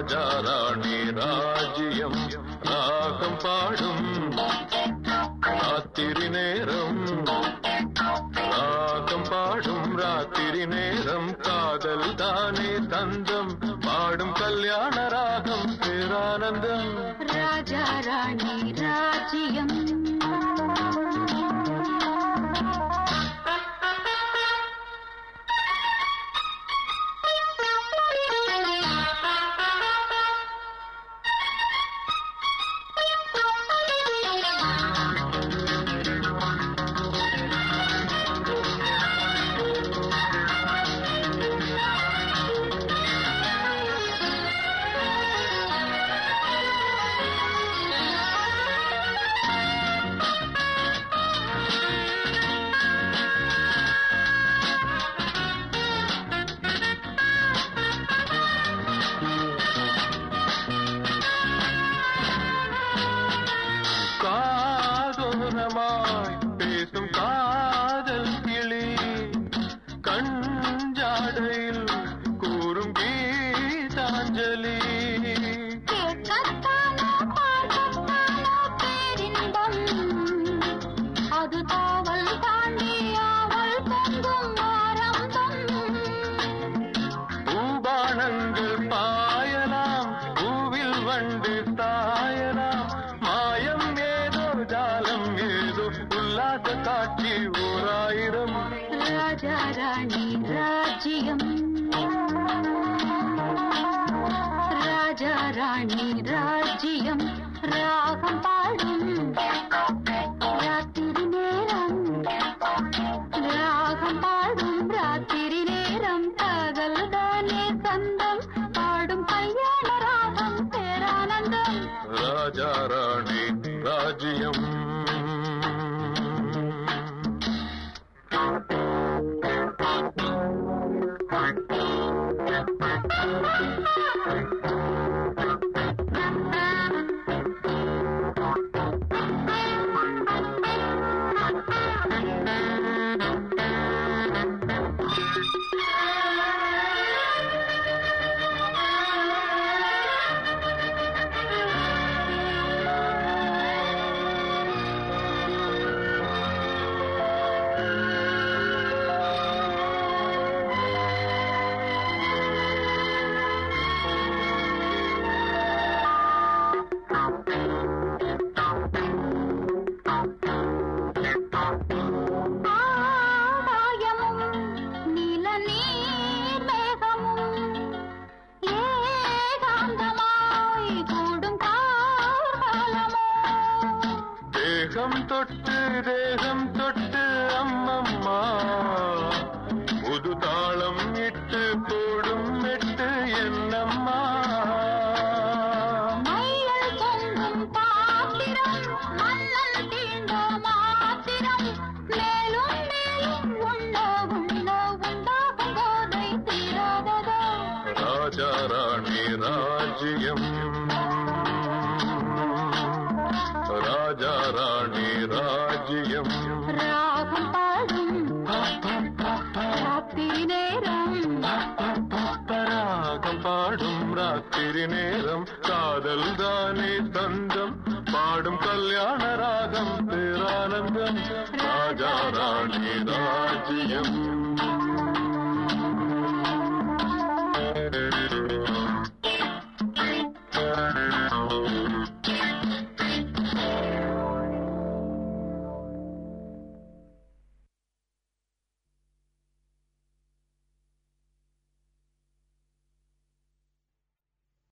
ராஜா ராணி ராஜ்யம் ராகம் பாடும் ராத்திரி நேரம் ராகம் பாடும் ராத்திரி நேரம் காதல் தானே தந்தம் பாடும் கல்யாண ராகம் பேரானந்தம் ராஜா ராணி ராஜ்யம் காதோரமாய் பேசும் காதல் கிளி கஞ்சாடையில் கூறும் கீதாஞ்சலி கேட்கத்தானோ பார்க்கத்தானோ பேரின்பம் அது தாவல் தாண்டி ஆவல் பொங்கும் ஆரம்பம் பூபானங்கள் பாயலாம் பூவில் வண்டு தாயலாம் மாயம் ஏதோ ஜாலம் ஏதோ உல்லாச காட்சி ஓராயிரம் ராஜா ராணி ராஜ்யம் ராஜா ராணி ராஜ்யம் ராகம் பாடும் ராத்திரி நேரம் ராகம் பாடும் ராத்திரி நேரம் பகல் தானே சொந்தம் பாடும் கல்யாண ராகம் பேரானந்தம் ராஜா ராணி ராஜ்யம் ஆகாயமும் நீல நீர் மேகமும் ஏகாந்தமாய் கூடும் காலமோ தேகம் தொட்டு தேகம் தொட்டு அம்மம்மா புது தாளம் இட்டு போடும் மெட்டு என்னம்மா மையல் தொங்கும் பாத்திரம் மன்னன் தீண்ட மாத்திரம் மேலும் மேலும் உண்ண உண்ண உண்டாகும் போதை தீராததோ ராஜா ராணி ராஜ்யம் ராஜா ராணி ராஜ்யம் ராகம் பாடும் ராத்திரி நேரம் ராகம் பாடும் ராத்திரி நேரம் காதல் தானே தந்தம் பாடும் கல்யாண ராகம் பேரானந்தம் ராஜா ராணி ராஜ்யம்